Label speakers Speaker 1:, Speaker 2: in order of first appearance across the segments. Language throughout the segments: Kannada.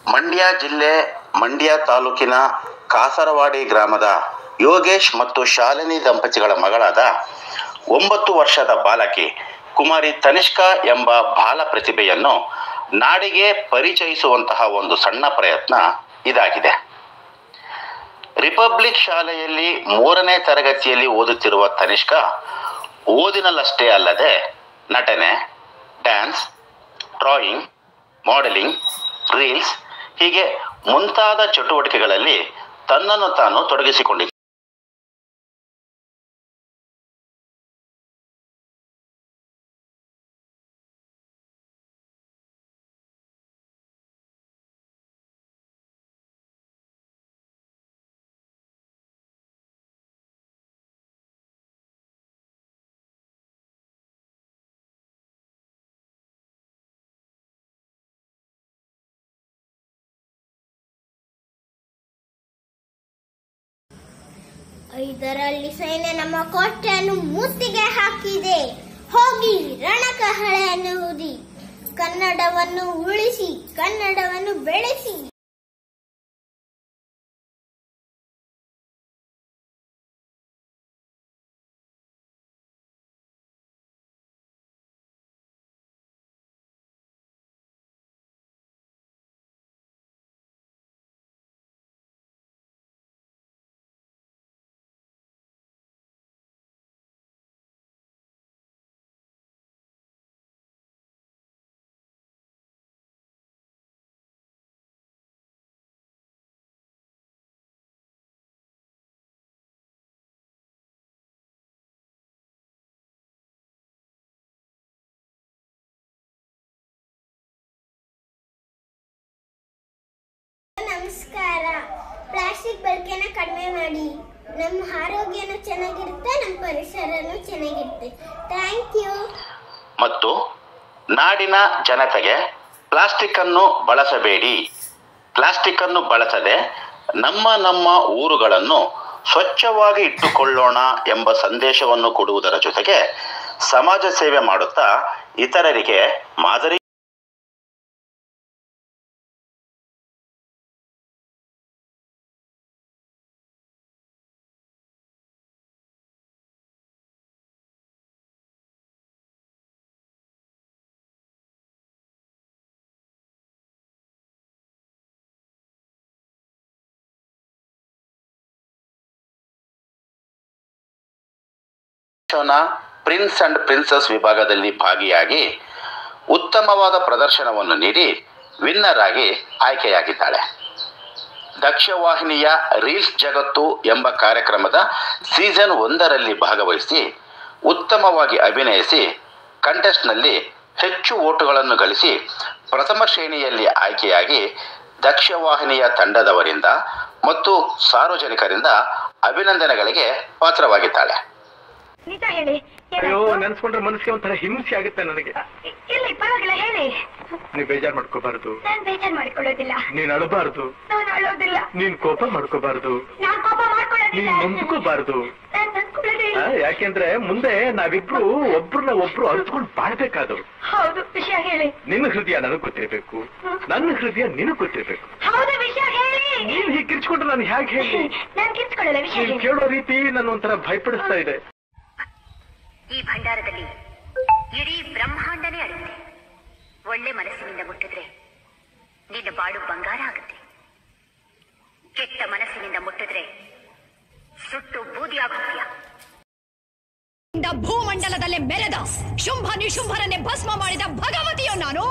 Speaker 1: ಮಂಡ್ಯ ಜಿಲ್ಲೆ ಮಂಡ್ಯ ತಾಲೂಕಿನ ಕಾಸರವಾಡಿ ಗ್ರಾಮದ ಯೋಗೇಶ್ ಮತ್ತು ಶಾಲಿನಿ ದಂಪತಿಗಳ ಮಗಳಾದ ಒಂಬತ್ತು ವರ್ಷದ ಬಾಲಕಿ ಕುಮಾರಿ ತನಿಷ್ಕಾ ಎಂಬ ಬಾಲ ಪ್ರತಿಭೆಯನ್ನು ನಾಡಿಗೆ ಪರಿಚಯಿಸುವಂತಹ ಒಂದು ಸಣ್ಣ ಪ್ರಯತ್ನ ಇದಾಗಿದೆ ರಿಪಬ್ಲಿಕ್ ಶಾಲೆಯಲ್ಲಿ ಮೂರನೇ ತರಗತಿಯಲ್ಲಿ ಓದುತ್ತಿರುವ ತನಿಷ್ಕಾ ಓದಿನಲ್ಲಷ್ಟೇ ಅಲ್ಲದೆ ನಟನೆ ಡ್ಯಾನ್ಸ್ ಡ್ರಾಯಿಂಗ್ ಮಾಡೆಲಿಂಗ್ ರೀಲ್ಸ್ ಹೀಗೆ ಮುಂತಾದ ಚಟುವಟಿಕೆಗಳಲ್ಲಿ ತನ್ನನ್ನು ತಾನು ತೊಡಗಿಸಿಕೊಂಡಿದೆ
Speaker 2: ಇದರಲ್ಲಿ ಸೈನ್ಯ ನಮ್ಮ ಕೋಟೆಯನ್ನು ಮೂತಿಗೆ ಹಾಕಿದೆ ಹೋಗಿ ರಣಕಹಳೆಯನ್ನು ಊದಿ ಕನ್ನಡವನ್ನು ಉಳಿಸಿ ಕನ್ನಡವನ್ನು ಬೆಳೆಸಿ ನಮಸ್ಕಾರ ಪ್ಲಾಸ್ಟಿಕ್ ಬಳಕೆನ ಕಡಿಮೆ ಮಾಡಿ ನಮ್ಮ ಆರೋಗ್ಯನೂ ಚೆನ್ನಾಗಿರುತ್ತೆ ನಮ್ಮ ಪರಿಸರನೂ ಚೆನ್ನಾಗಿರುತ್ತೆ ಥ್ಯಾಂಕ್ ಯು
Speaker 1: ಮತ್ತು ನಾಡಿನ ಜನತೆಗೆ ಪ್ಲಾಸ್ಟಿಕ್ ಅನ್ನು ಬಳಸಬೇಡಿ ಪ್ಲಾಸ್ಟಿಕ್ ಅನ್ನು ಬಳಸದೆ ನಮ್ಮ ನಮ್ಮ ಊರುಗಳನ್ನು ಸ್ವಚ್ಛವಾಗಿ ಇಟ್ಟುಕೊಳ್ಳೋಣ ಎಂಬ ಸಂದೇಶವನ್ನು ಕೊಡುವುದರ ಜೊತೆಗೆ ಸಮಾಜ ಸೇವೆ ಮಾಡುತ್ತಾ ಇತರರಿಗೆ ಮಾದರಿ ಶೋನ ಪ್ರಿನ್ಸ್ ಅಂಡ್ ಪ್ರಿನ್ಸಸ್ ವಿಭಾಗದಲ್ಲಿ ಭಾಗಿಯಾಗಿ ಉತ್ತಮವಾದ ಪ್ರದರ್ಶನವನ್ನು ನೀಡಿ ವಿನ್ನರ್ ಆಗಿ ಆಯ್ಕೆಯಾಗಿದ್ದಾಳೆ ದಕ್ಷವಾಹಿನಿಯ ರೀಲ್ಸ್ ಜಗತ್ತು ಎಂಬ ಕಾರ್ಯಕ್ರಮದ ಸೀಸನ್ ಒಂದರಲ್ಲಿ ಭಾಗವಹಿಸಿ ಉತ್ತಮವಾಗಿ ಅಭಿನಯಿಸಿ ಕಂಟೆಸ್ಟ್ನಲ್ಲಿ ಹೆಚ್ಚು ಓಟುಗಳನ್ನು ಗಳಿಸಿ ಪ್ರಥಮ ಶ್ರೇಣಿಯಲ್ಲಿ ಆಯ್ಕೆಯಾಗಿ ದಕ್ಷವಾಹಿನಿಯ ತಂಡದವರಿಂದ ಮತ್ತು ಸಾರ್ವಜನಿಕರಿಂದ ಅಭಿನಂದನೆಗಳಿಗೆ ಪಾತ್ರವಾಗಿದ್ದಾಳೆ
Speaker 3: ನಿಜ ಹೇಳಿ
Speaker 4: ಅಯ್ಯೋ ನೆನ್ಸ್ಕೊಂಡ್ರೆ ಮನಸ್ಸಿಗೆ ಒಂಥರ ಹಿಂಸೆ ಆಗುತ್ತೆ ನನಗೆ
Speaker 3: ಇಲ್ಲಿ ಪರವಾಗಿಲ್ಲ ಹೇಳಿ
Speaker 4: ನೀವ್ ಬೇಜಾರ್ ಮಾಡ್ಕೋಬಾರ್ದು
Speaker 3: ನಾನ್ ಬೇಜಾರ್ ಮಾಡ್ಕೊಳ್ಳೋದಿಲ್ಲ
Speaker 4: ನೀನ್ ಅಳಬಾರ್ದು
Speaker 3: ನಾನು ಅಳೋದಿಲ್ಲ
Speaker 4: ನೀನ್ ಕೋಪ ಮಾಡ್ಕೋಬಾರ್ದು
Speaker 3: ನಾನ್ ಕೋಪ ಮಾಡ್ಕೊಳ್ಳೋದಿಲ್ಲ
Speaker 4: ನೀನ್ ನೊಂದ್ಕೋಬಾರ್ದು
Speaker 3: ನಾನ್ ನೊಂದ್ಕೊಳ್ಳೋದಿಲ್ಲ
Speaker 4: ಆ, ಯಾಕೆಂದ್ರೆ ಮುಂದೆ ನಾವಿಬ್ರು ಒಬ್ರನ್ನ ಒಬ್ರು ಅರ್ತ್ಕೊಂಡು ಬಾಳ್ಬೇಕಾದವ್ರು
Speaker 3: ಹೌದು ವಿಷಯ ಹೇಳಿ
Speaker 4: ನಿನ್ನ ಹೃದಯ ನನಗ್ ಗೊತ್ತಿರ್ಬೇಕು ನನ್ನ ಹೃದಯ ನಿನಗ್ ಗೊತ್ತಿರ್ಬೇಕು
Speaker 3: ಹೌದು ವಿಷಯ ಹೇಳಿ
Speaker 4: ನೀನ್ ಹೀಗೆ ಕಿರ್ಚ್ಕೊಂಡ್ರೆ ನಾನು ಹೇಗೆ ಹೇಳಿ
Speaker 3: ನಾನ್ ಕಿರ್ಚ್ಕೊಳ್ಳಲ್ಲ ವಿಷಯ
Speaker 4: ನೀನ್
Speaker 3: ಹೇಳಿ
Speaker 4: ಕೇಳೋ ರೀತಿ ನನ್ನ ಒಂಥರ ಭಯಪಡಿಸ್ತಾ ಇದೆ
Speaker 5: ಈ ಭಂಡಾರದಲ್ಲಿ ಇಡೀ ಬ್ರಹ್ಮಾಂಡನೇ ಅಡಗಿದೆ ಒಳ್ಳೆ ಮನಸ್ಸಿನಿಂದ ಮುಟ್ಟಿದ್ರೆ ನಿನ್ನ ಬಾಳು ಬಂಗಾರ ಆಗುತ್ತೆ ಕೆಟ್ಟ ಮನಸ್ಸಿನಿಂದ ಮುಟ್ಟಿದ್ರೆ ಸುಟ್ಟು ಬೂದಿ ಆಗುತ್ತೀಯ
Speaker 6: ಇಂದ ಭೂಮಂಡಲದಲ್ಲೇ ಮೆರೆದ ಶುಂಭ ನಿಶುಂಭರನ್ನೇ ಭಸ್ಮ ಮಾಡಿದ ಭಗವತಿಯೋ ನಾನು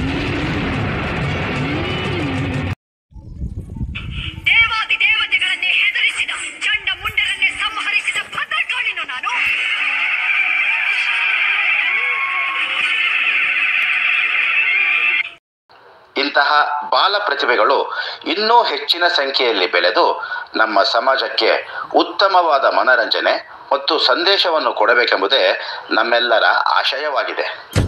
Speaker 6: ದೇವಾದಿ ದೇವತೆಗಳನ್ನೇ ಹೆದರಿಸಿದ ಚಂಡ ಮುಂಡರನ್ನೇ ಸಂಹರಿಸಿದ ಭದ್ರಕಾಳಿನೋ ನಾನು
Speaker 1: ಇಂತಹ ಬಾಲ ಪ್ರತಿಭೆಗಳು ಇನ್ನೂ ಹೆಚ್ಚಿನ ಸಂಖ್ಯೆಯಲ್ಲಿ ಬೆಳೆದು ನಮ್ಮ ಸಮಾಜಕ್ಕೆ ಉತ್ತಮವಾದ ಮನರಂಜನೆ ಮತ್ತು ಸಂದೇಶವನ್ನು ಕೊಡಬೇಕೆಂಬುದೇ ನಮ್ಮೆಲ್ಲರ ಆಶಯವಾಗಿದೆ